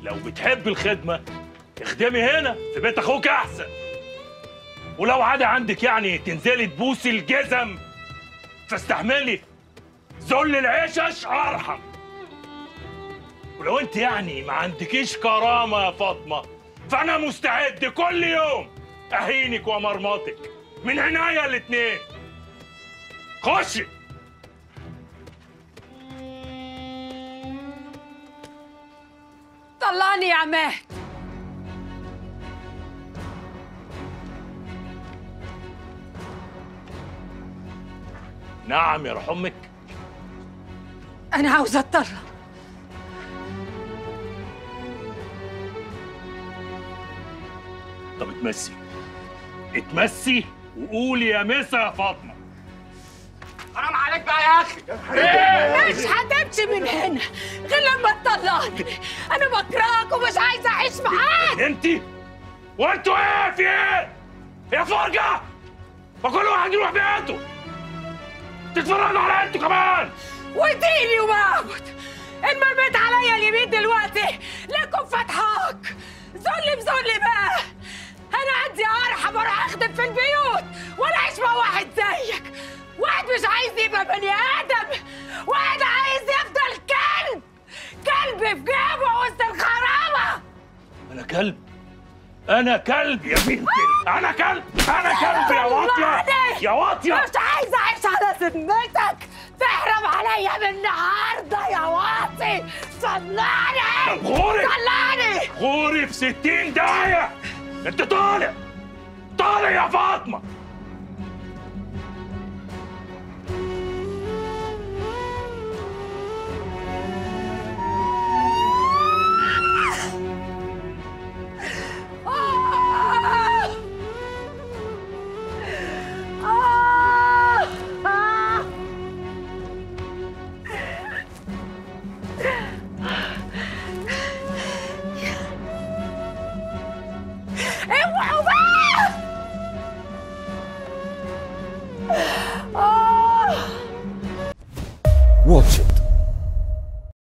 لو بتحب الخدمه اخدمي هنا في بيت اخوك احسن ولو عادة عندك يعني تنزلي تبوسي الجزم فاستحملي ذل العشش ارحم ولو انت يعني ما عندكيش كرامه يا فاطمه فانا مستعد كل يوم اهينك ومرمطك من عناية الاتنين خشي طلعني يا عماد نعم يا امك انا عاوزه اتطلق طب اتمسي اتمسي وقولي يا مسا يا فاطمه حرام عليك بقى يا اخي مش هتمشي من هنا غير لما تطلقني انا بكرهك ومش عايزه اعيش معاك انت وانتوا ايه في ايه يا فرجه فكل واحد يروح بيته تتفرجوا على انتوا كمان وديني ومعبد ان مرميت عليا اليمين دلوقتي لكم فتحاك ذل بذل بقى انا عندي ارحم اروح اخدم في البيوت ولا اعيش مع واحد زيك واحد مش عايز يبقى بني ادم واحد عايز يفضل كلب كلب في جيبه وسط الخرابه انا كلب انا كلب يا بنتي انا كلب انا كلب يا واطيه يا واطيه مش عايز اعيش على ذمتك تحرم عليا من النهارده يا واطي طلعني طب غوري طلعني غوري في ستين داهية انت طالع طالع يا فاطمة